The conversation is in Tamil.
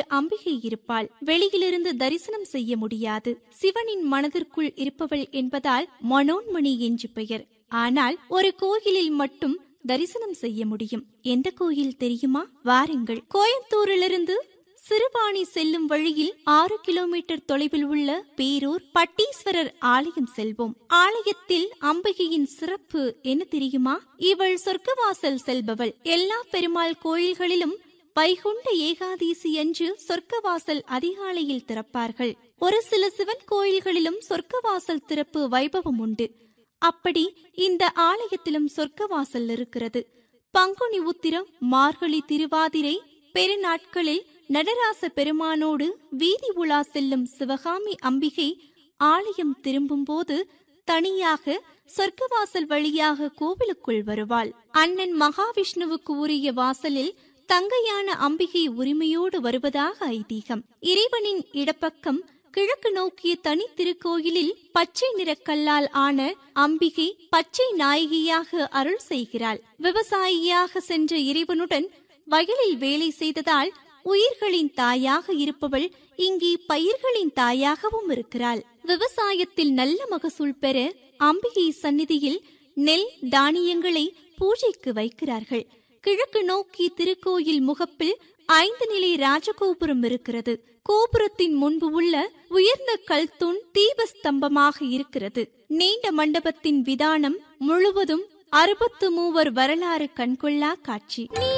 அம்பிகை இருப்பாள் வெளியிலிருந்து தரிசனம் செய்ய முடியாது சிவனின் மனதிற்குள் இருப்பவள் என்பதால் மனோன்மணி என்று பெயர் ஆனால் ஒரு கோயிலில் மட்டும் தரிசனம் செய்ய முடியும் எந்த கோயில் தெரியுமா வாருங்கள் கோயம்புத்தூரிலிருந்து சிறுவாணி செல்லும் வழியில் ஆறு கிலோமீட்டர் தொலைவில் உள்ள பேரூர் பட்டீஸ்வரர் ஆலயம் செல்வோம் ஆலயத்தில் அம்பிகையின் சிறப்பு என்ன தெரியுமா இவள் சொர்க்கவாசல் செல்பவள் எல்லா பெருமாள் கோயில்களிலும் வைகுண்ட ஏகாதீசி என்று சொர்க்கவாசல் அதிகாலையில் திறப்பார்கள் ஒரு சில சிவன் கோயில்களிலும் சொர்க்கவாசல் திறப்பு வைபவம் உண்டு அப்படி இந்த ஆலயத்திலும் சொர்க்கவாசல் இருக்கிறது பங்குனி உத்திரம் மார்கழி திருவாதிரை பெருநாட்களில் நடராச பெருமானோடு வீதி உலா செல்லும் சிவகாமி அம்பிகை ஆலயம் திரும்பும்போது தனியாக சொர்க்கவாசல் வழியாக கோவிலுக்குள் வருவாள் அண்ணன் மகாவிஷ்ணுவுக்கு உரிய வாசலில் தங்கையான அம்பிகை உரிமையோடு வருவதாக ஐதீகம் இறைவனின் இடப்பக்கம் கிழக்கு நோக்கிய தனி திருக்கோயிலில் பச்சை நிறக்கல்லால் ஆன அம்பிகை பச்சை நாயகியாக அருள் செய்கிறாள் விவசாயியாக சென்ற இறைவனுடன் வயலில் வேலை செய்ததால் உயிர்களின் தாயாக இருப்பவள் இங்கே பயிர்களின் தாயாகவும் இருக்கிறாள் விவசாயத்தில் நல்ல மகசூல் பெற அம்பிகை சந்நிதியில் நெல் தானியங்களை பூஜைக்கு வைக்கிறார்கள் கிழக்கு நோக்கி திருக்கோயில் முகப்பில் ஐந்து நிலை ராஜகோபுரம் இருக்கிறது கோபுரத்தின் முன்பு உள்ள உயர்ந்த கல்தூண் தீபஸ்தம்பமாக இருக்கிறது நீண்ட மண்டபத்தின் விதானம் முழுவதும் அறுபத்து மூவர் வரலாறு கண்கொள்ளா காட்சி